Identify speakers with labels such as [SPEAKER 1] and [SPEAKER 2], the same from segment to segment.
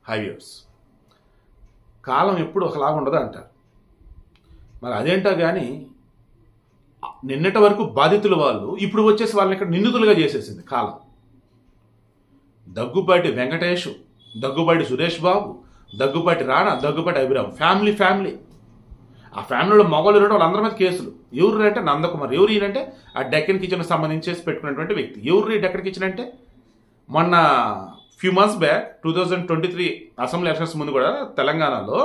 [SPEAKER 1] highways కాలం ఎప్పుడు ఒకలాగా ఉండదు అంటారు మరి అదేంటో కానీ నిన్నటి వరకు బాధితుల వాళ్ళు ఇప్పుడు వచ్చేసి వాళ్ళని ఇక్కడ నిందితులుగా చేసేసింది కాలం దగ్గుబాటి వెంకటేష్ దగ్గుబాటి సురేష్ బాబు దగ్గుబాటి రాణా దగ్గుబాటి అభిరామ్ ఫ్యామిలీ ఫ్యామిలీ ఆ ఫ్యామిలీలో మగవాళ్ళు ఉండడం వాళ్ళందరి మీద కేసులు ఎవరు అంటే నందకుమార్ ఎవరు ఈయనంటే ఆ డెక్కన్ కిచెన్ సంబంధించేసి పెట్టుకున్నటువంటి వ్యక్తి ఎవరు ఈ డెక్కన్ కిచెన్ అంటే మొన్న few months back two thousand twenty three assembly elections ముందు కూడా తెలంగాణలో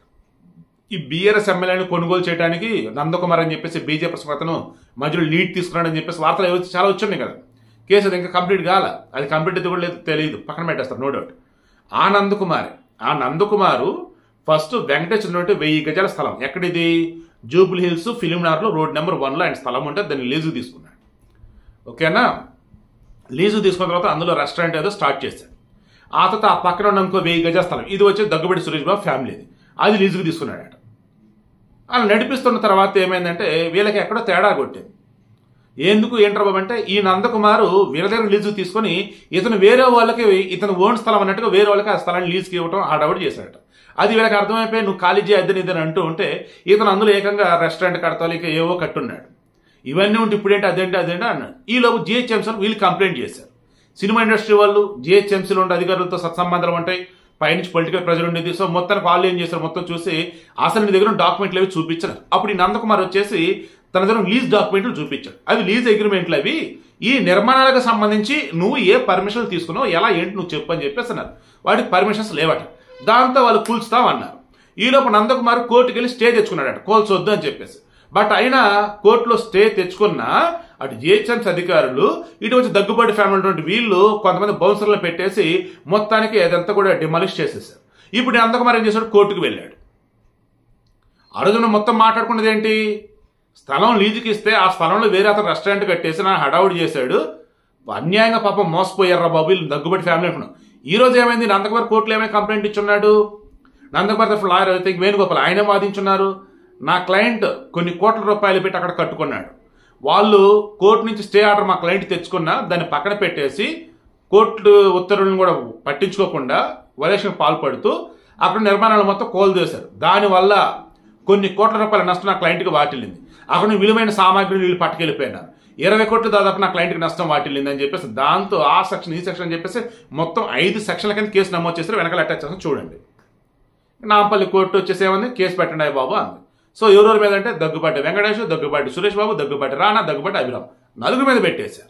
[SPEAKER 1] ఈ బీఆర్ఎస్ ఎమ్మెల్యేని కొనుగోలు చేయడానికి నందకుమార్ అని చెప్పేసి బీజేపీ అతను మధ్యలో లీడ్ తీసుకున్నాడని చెప్పేసి వార్తలు ఏవో చాలా వచ్చున్నాయి కదా కేసు అది ఇంకా కంప్లీట్ కాల అది కంప్లీట్ అయితే కూడా లేదు తెలియదు పక్కన పెట్టేస్తారు నో డౌట్ ఆ నందకుమార్ ఆ నందకుమారు ఫస్ట్ వెంకటేశ్వర ఉన్నటువంటి వెయ్యి గజాల స్థలం ఎక్కడిది జూబుల్ హిల్స్ ఫిలింనార్లో రోడ్ నెంబర్ వన్లో ఆయన స్థలం ఉంటే దాన్ని లీజు తీసుకున్నాడు ఓకేనా లీజు తీసుకున్న తర్వాత అందులో రెస్టారెంట్ ఏదో స్టార్ట్ చేశాడు ఆ తర్వాత ఆ పక్కన ఉన్న ఇంకో వెయ్యి గజాల స్థలం ఇది వచ్చి దగ్గుబడి సురేష్ బాబు ఫ్యామిలీది అది లీజుకు తీసుకున్నాడట అలా నడిపిస్తున్న తర్వాత ఏమైందంటే వీళ్ళకి ఎక్కడో తేడా కొట్టింది ఎందుకు ఏంట్రా బాబు అంటే ఈ నందకుమారు వీళ్ళ దగ్గర లీజు తీసుకొని ఇతను వేరే వాళ్ళకి ఇతను ఓన్ స్థలం అన్నట్టుగా వేరే వాళ్ళకి ఆ స్థలాన్ని లీజుకి ఇవ్వడం హడావుడి చేశాడట అది వీళ్ళకి అర్థమైపోయి నువ్వు ఖాళీ చేయద్దని ఇదని అంటూ ఉంటే ఇతను అందులో ఏకంగా రెస్టారెంట్ కడతాలి ఇక ఏవో కట్టున్నాడు ఇవన్నీ ఉంటే ఇప్పుడేంటి అదేంటి అదేంటి అన్నాడు ఈలోపు జిహెచ్ఎంసీ వీళ్ళు కంప్లైంట్ చేశారు సినిమా ఇండస్ట్రీ వాళ్ళు జిహెచ్ఎంసీలో ఉండే అధికారులతో సత్సంబంధాలు ఉంటాయి పైనుంచి పొలిటికల్ ప్రెజర్ ఉండేది సో మొత్తానికి వాళ్ళు ఏం చేశారు మొత్తం చూసి అసలు నీ దగ్గర డాక్యుమెంట్లు అవి చూపించారు అప్పుడు ఈ నందకుమార్ వచ్చేసి తన దగ్గర లీజ్ డాక్యుమెంట్లు చూపించాడు అవి లీజ్ అగ్రిమెంట్లు అవి ఈ నిర్మాణాలకు సంబంధించి నువ్వు ఏ పర్మిషన్లు తీసుకున్నావు ఎలా ఏంటి నువ్వు చెప్పు అని చెప్పేసి అన్నారు వాటికి పర్మిషన్స్ లేవట దాంతో వాళ్ళు కూల్చుతామన్నారు ఈలోపు నందకుమార్ కోర్టుకి వెళ్ళి స్టే తెచ్చుకున్నాడట కోల్చొద్దు అని చెప్పేసి బట్ అయినా కోర్టులో స్టే తెచ్చుకున్న అటు జిహెచ్ఎంసీ అధికారులు ఇటు వచ్చి దగ్గుబాటి ఫ్యామిలీ ఉన్నటువంటి వీళ్ళు కొంతమంది బౌన్సర్లను పెట్టేసి మొత్తానికి అదంతా కూడా డిమాలిష్ చేసేసారు ఇప్పుడు నందకుమార్ ఏం చేశాడు కోర్టుకు వెళ్ళాడు ఆ రోజున మొత్తం మాట్లాడుకున్నది ఏంటి స్థలం లీజుకి ఇస్తే ఆ స్థలంలో వేరే అతను రెస్టారెంట్ కట్టేసి నా హడావుడి చేశాడు అన్యాయంగా పాపం మోసపోయారా బాబు వీళ్ళు దగ్గుబడి ఫ్యామిలీ అనుకున్నాం ఈ రోజు ఏమైంది నందకుమార్ కోర్టులో ఏమైనా కంప్లైంట్ ఇచ్చున్నాడు నందకుమార్ తరఫు లాయర్ అయితే వేణుగోపాల్ ఆయన వాదించున్నారు నా క్లయింట్ కొన్ని కోట్ల రూపాయలు పెట్టి అక్కడ కట్టుకున్నాడు వాళ్ళు కోర్టు నుంచి స్టే ఆర్డర్ మా క్లయింట్ తెచ్చుకున్నా దాన్ని పక్కన పెట్టేసి కోర్టు ఉత్తర్వులను కూడా పట్టించుకోకుండా వలేషన్ పాల్పడుతూ అక్కడ నిర్మాణాలు మొత్తం కోల్దేశారు దానివల్ల కొన్ని కోట్ల రూపాయల నష్టం నా క్లయింట్కి వాటిల్లింది అక్కడ ఉన్న విలువైన సామాగ్రిని వీళ్ళు పట్టుకెళ్ళిపోయినారు ఇరవై కోట్లు దాదాపు నా క్లయింట్కి నష్టం వాటిల్లింది అని చెప్పేసి దాంతో ఆ సెక్షన్ ఈ సెక్షన్ అని చెప్పేసి మొత్తం ఐదు సెక్షన్ల కింద కేసు నమోదు చేశారు వెనకాల అటాచ్ చేస్తాం చూడండి నాంపల్లి కోర్టు వచ్చేసి ఏమంది కేసు పెట్టండి అయ్య బాబు అంది సో ఎవరెవరి మీద అంటే దగ్గుబాటి వెంకటేష్ దగ్గుబాటి సురేష్ బాబు దగ్గుబాటి రాణా దగ్గుబాటి అభిరామ్ నలుగురు మీద పెట్టేశారు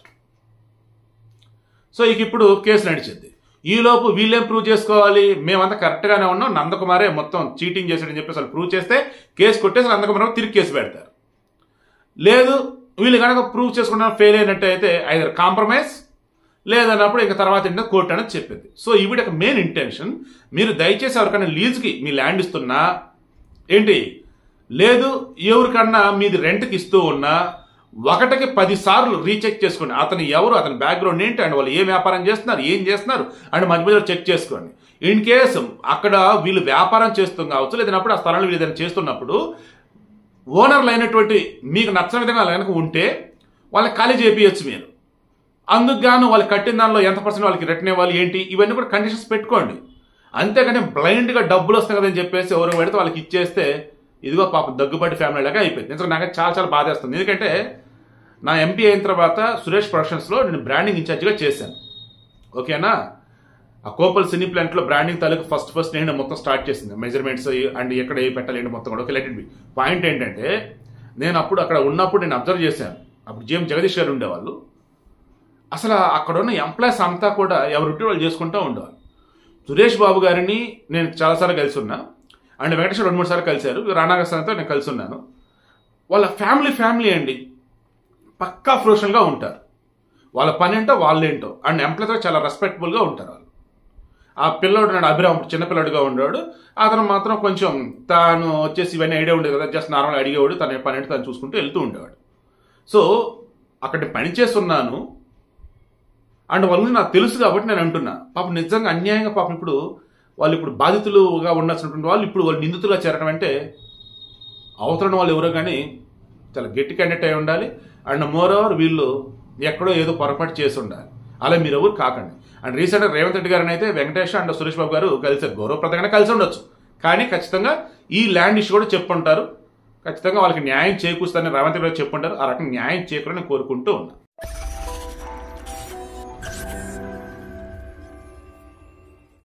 [SPEAKER 1] సో ఇక ఇప్పుడు కేసు నడిచింది ఈలోపు వీళ్ళేం ప్రూవ్ చేసుకోవాలి మేమంతా కరెక్ట్గానే ఉన్నాం నందకుమారే మొత్తం చీటింగ్ చేశాడని చెప్పేసి వాళ్ళు ప్రూవ్ చేస్తే కేసు కొట్టేసి నందకుమార్ తిరిగి కేసు పెడతారు లేదు వీళ్ళు కనుక ప్రూవ్ చేసుకుంటా ఫెయిల్ అయినట్టయితే ఐదర్ కాంప్రమైజ్ లేదన్నప్పుడు ఇక తర్వాత ఏంటో కోర్టు అనేది చెప్పింది సో ఈవిడ మెయిన్ ఇంటెన్షన్ మీరు దయచేసి ఎవరికైనా లీజుకి మీ ల్యాండ్ ఇస్తున్నా ఏంటి లేదు ఎవరికన్నా మీది రెంట్కి ఇస్తూ ఉన్నా ఒకటికి పది సార్లు రీచెక్ చేసుకోండి అతను ఎవరు అతని బ్యాక్గ్రౌండ్ ఏంటి అండ్ వాళ్ళు ఏ వ్యాపారం చేస్తున్నారు ఏం చేస్తున్నారు అండ్ మధ్య మధ్యలో చెక్ చేసుకోండి ఇన్ కేసు అక్కడ వీళ్ళు వ్యాపారం చేస్తూ కావచ్చు లేదన్నప్పుడు ఆ స్థలంలో వీళ్ళు ఏదైనా చేస్తున్నప్పుడు ఓనర్లు అయినటువంటి మీకు నచ్చని విధంగా కనుక ఉంటే వాళ్ళకి ఖాళీ చేపించచ్చు మీరు అందుకు గాను వాళ్ళు కట్టిన దానిలో ఎంత పర్సెంట్ వాళ్ళకి రిటర్న్ ఇవ్వాలి ఏంటి ఇవన్నీ కూడా కండిషన్స్ పెట్టుకోండి అంతేగాని బ్లైండ్గా డబ్బులు వస్తాయి కదని చెప్పేసి ఎవరు పెడితే వాళ్ళకి ఇచ్చేస్తే ఇదిగో పాప దగ్గుబాటి ఫ్యామిలీ లాగా అయిపోయింది ఎందుకంటే నాకు చాలా చాలా బాధేస్తుంది ఎందుకంటే నా ఎంపీ అయిన తర్వాత సురేష్ ప్రొడక్షన్స్లో నేను బ్రాండింగ్ ఇన్ఛార్జిగా చేశాను ఓకేనా ఆ కోపల్ సినీ ప్లాంట్లో బ్రాండింగ్ తాలూకు ఫస్ట్ ఫస్ట్ నేను మొత్తం స్టార్ట్ చేసింది మెజర్మెంట్స్ అండ్ ఎక్కడ ఏ పెట్టాలి ఏంటి మొత్తం కూడా okay let it be point ఏంటంటే నేను అప్పుడు అక్కడ ఉన్నప్పుడు నేను అబ్జర్వ్ చేశాను అప్పుడు జిఎం జగదీష్ గారు ఉండేవాళ్ళు అసలు అక్కడ ఉన్న ఎంప్లాయీస్ అంతా కూడా ఎవరి వాళ్ళు చేసుకుంటూ ఉండేవాళ్ళు సురేష్ బాబు గారిని నేను చాలాసార్లు కలిసి ఉన్నా అండ్ వెంకటేశ్వర రెండు మూడు సార్లు కలిశారు రానాగస్తంతో నేను కలిసి ఉన్నాను వాళ్ళ ఫ్యామిలీ ఫ్యామిలీ అండి పక్కా ప్రొఫెషనల్గా ఉంటారు వాళ్ళ పని ఏంటో వాళ్ళేంటో అండ్ ఎంప్లాయ్తో చాలా రెస్పెక్టబుల్గా ఉంటారు వాళ్ళు ఆ పిల్లోడు నాడు అభిరామ్ చిన్నపిల్లడుగా ఉండేవాడు అతను మాత్రం కొంచెం తాను వచ్చేసి ఇవన్నీ ఐడియా ఉండేది కదా జస్ట్ నార్మల్ అడిగేవాడు తన పని ఏంటో తను చూసుకుంటూ వెళ్తూ ఉండేవాడు సో అక్కడ పని చేస్తున్నాను అండ్ వాళ్ళ గురించి నాకు తెలుసు కాబట్టి నేను అంటున్నా పాపం నిజంగా అన్యాయంగా పాపం ఇప్పుడు వాళ్ళు ఇప్పుడు బాధితులుగా ఉండాల్సినటువంటి వాళ్ళు ఇప్పుడు వాళ్ళు నిందితులుగా చేరడం అంటే అవతల వాళ్ళు ఎవరో కానీ చాలా గట్టి క్యాండిడేట్ అయి ఉండాలి అండ్ మోర్ ఓవర్ వీళ్ళు ఎక్కడో ఏదో పొరపాటు చేసి ఉండాలి అలా మీరు ఎవరు కాకండి అండ్ రీసెంట్గా రేవంత్ రెడ్డి గారిని అయితే వెంకటేష్ అండ్ సురేష్ బాబు గారు కలిసారు గౌరవప్రదంగానే కలిసి ఉండొచ్చు కానీ ఖచ్చితంగా ఈ ల్యాండ్ ఇష్యూ కూడా చెప్పుంటారు ఖచ్చితంగా వాళ్ళకి న్యాయం చేకూరుస్తారని రేవంత్ రెడ్డి గారు చెప్పుంటారు ఆ రకంగా న్యాయం చేకూరని కోరుకుంటూ ఉన్నా